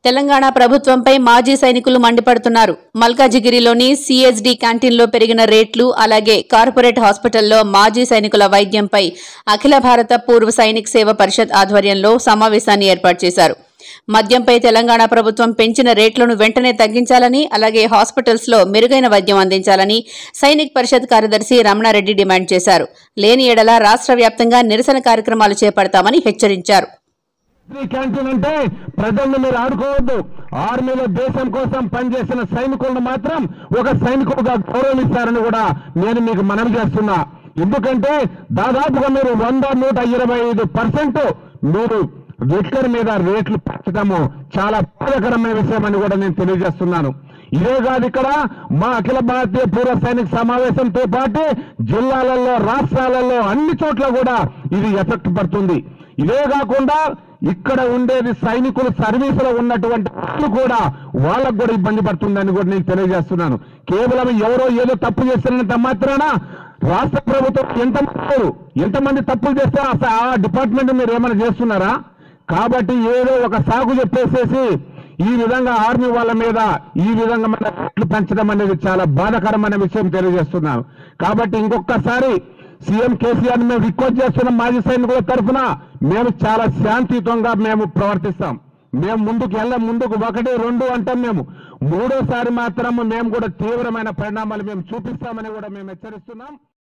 తెలంగాణ ప్రభుత్వంపై మాజీ సైనికులు మండిపడుతున్నారు మల్కాజిగిరిలోని సిఎస్డి క్యాంటీన్లో పెరిగిన రేట్లు అలాగే కార్పొరేట్ హాస్పిటల్లో మాజీ సైనికుల వైద్యంపై అఖిల భారత పూర్వ సైనిక్ సేవ పరిషత్ ఆధ్వర్యంలో సమావేశాన్ని ఏర్పాటు చేశారు మద్యంపై తెలంగాణ ప్రభుత్వం పెంచిన రేట్లను వెంటనే తగ్గించాలని అలాగే హాస్పిటల్స్ లో మెరుగైన వైద్యం అందించాలని సైనిక్ పరిషత్ కార్యదర్శి రమణారెడ్డి డిమాండ్ చేశారు లేని ఎడల రాష్ట్ర వ్యాప్తంగా నిరసన కార్యక్రమాలు చేపడతామని హెచ్చరించారు ఈ క్యాంటీన్ అంటే ప్రజల్ని మీరు ఆడుకోవద్దు ఆర్మీలో దేశం కోసం పనిచేసిన సైనికులను మాత్రం ఒక సైనికుడుగా గౌరవిస్తారని కూడా నేను మీకు మనవి చేస్తున్నా ఎందుకంటే దాదాపుగా మీరు వంద నూట ఇరవై ఐదు పర్సెంట్ మీరు లిక్కర్ మీద రేట్లు పెంచడము చాలా బాధకరమైన విషయం అని కూడా నేను తెలియజేస్తున్నాను ఇదే కాదు ఇక్కడ మా అఖిల భారతీయ పూర్వ సైనిక సమావేశంతో పాటు జిల్లాలలో రాష్ట్రాలలో అన్ని చోట్ల కూడా ఇది ఎఫెక్ట్ పడుతుంది ఇదే కాకుండా ఇక్కడ ఉండేది సైనికులు సర్వీసులో ఉన్నటువంటి వాళ్ళు కూడా వాళ్ళకు కూడా ఇబ్బంది పడుతుందని కూడా నేను తెలియజేస్తున్నాను కేవలం ఎవరో ఏదో తప్పు చేస్తున్నంత మాత్రాన రాష్ట్ర ప్రభుత్వం ఎంతమంది ఎంతమంది తప్పులు చేస్తే అసలు ఆ డిపార్ట్మెంట్ మీరు ఏమైనా చేస్తున్నారా కాబట్టి ఏదో ఒక సాగు చెప్పేసేసి ఈ విధంగా ఆర్మీ వాళ్ళ మీద ఈ విధంగా మన రేట్లు పెంచడం అనేది చాలా బాధాకరమైన విషయం తెలియజేస్తున్నాను కాబట్టి ఇంకొకసారి సీఎం కేసీఆర్ మేము రిక్వెస్ట్ చేస్తున్నాం మాజీ సైనికుల తరఫున మేము చాలా శాంతియుతంగా మేము ప్రవర్తిస్తాం మేము ముందుకు వెళ్ళ ముందుకు ఒకటి రెండు అంటాం మేము మూడోసారి మాత్రం మేము కూడా తీవ్రమైన పరిణామాలు మేము చూపిస్తామని కూడా మేము హెచ్చరిస్తున్నాం